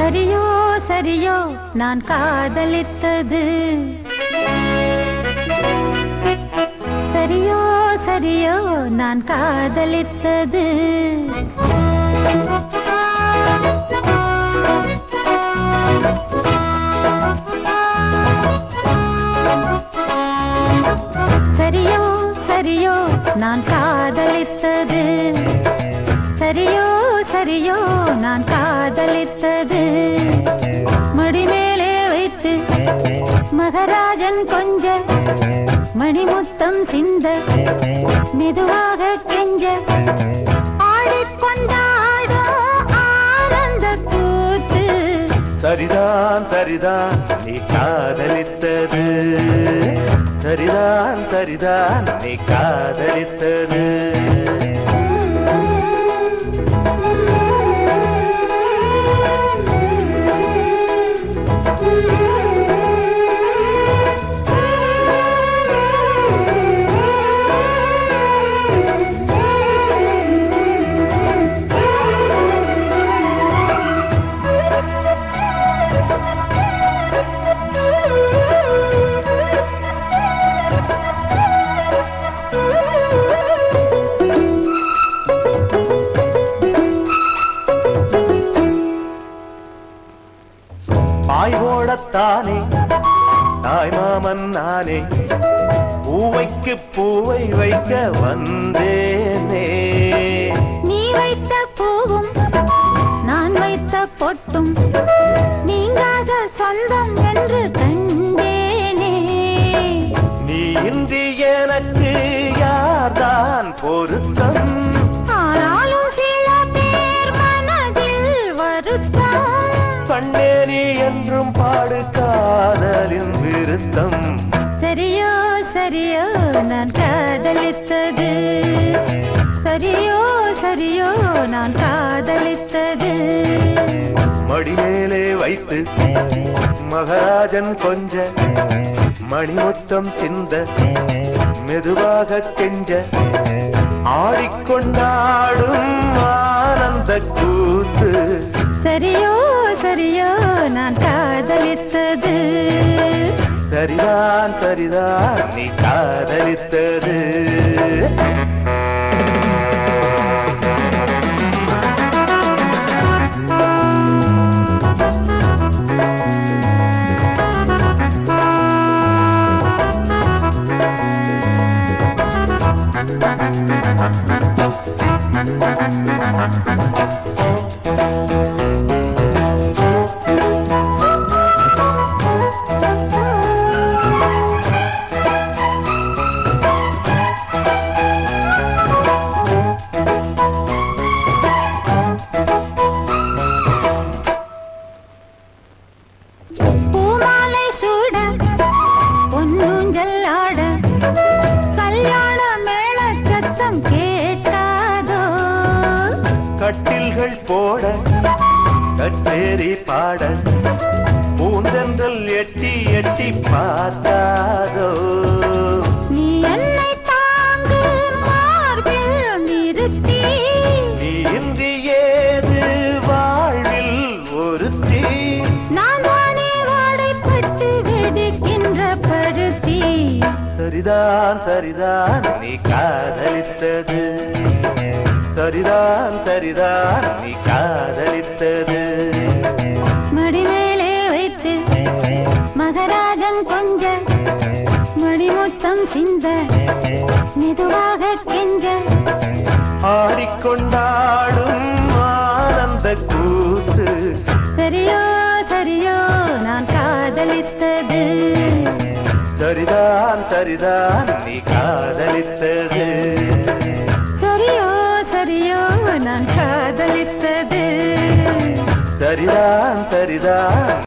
சரியோ சரியோ நான் காதலித்தது சரியோ சரியோ நான் காதலித்தது சரியோ சரியோ நான் காதலித்தது சரியோ சரியோ நான் காதலித்தது மடிமேலே வைத்து மகராஜன் கொஞ்ச மணிமுத்தம் சிந்த மெதுவாக கெஞ்ச ஆடிக்கொண்டாடும் ஆனந்த கூத்து சரிதான் சரிதான் நீ காதலித்தது சரிதான் சரிதான் நீ காதலித்தது பாய் ஓடத்தானே தாய் மாமன் நானே பூவைக்கு பூவை வைக்க வந்தேனே நீ வைத்த பூவும் நான் வைத்த பொட்டும் நீங்காத சொந்தம் என்று கண்டேனே நீ இன்றி எனக்கு யார்தான் பொருத்தம் ஆனாலும் சில பேர் மனதில் வருத்தம் கண்ணே நீ என்றும் பாடு காதலின் விருத்தம் சரியோ சரியோ நான் காதலித்தது சரியோ சரியோ நான் காதலித்தது மடிமேலே வைத்து மகாராஜன் கொஞ்ச மணிமுத்தம் சிந்த மெதுவாக கெஞ்ச ஆடிக்கொண்டாடும் ஆனந்த கூத்து சரியோ சரியோ நான் காதலித்தது சரிதான் சரிதான் நீ காதலித்தது பூமாலை சூட பொன்னூஞ்சல் ஆட கல்யாண மேள சத்தம் கேட்டாதோ கட்டில்கள் போட கட்டேரி பாட பூந்தென்றல் எட்டி எட்டி பார்த்தாதோ நீ என்னை தாங்கு மார்பில் நிறுத்தி நீ இன்றி ஏது வாழ்வில் ஒருத்தி நான் தானே வாடைப்பட்டு வெடிக்கின்ற பருத்தி சரிதான் சரிதான் நீ காதலித்தது சரிதான் சரிதான் நீ காதலித்தது மடிமேலே வைத்து மகராஜன் கொஞ்ச மடிமுத்தம் சிந்த மெதுவாக கெஞ்ச ஆடிக்கொண்டாடும் ஆனந்த கூத்து சரியோ சரியோ நான் காதலித்தது சரிதான் சரிதான் நீ காதலித்தது சரியோ சரியோ நான் காதலித்தது சரிதான் சரிதான்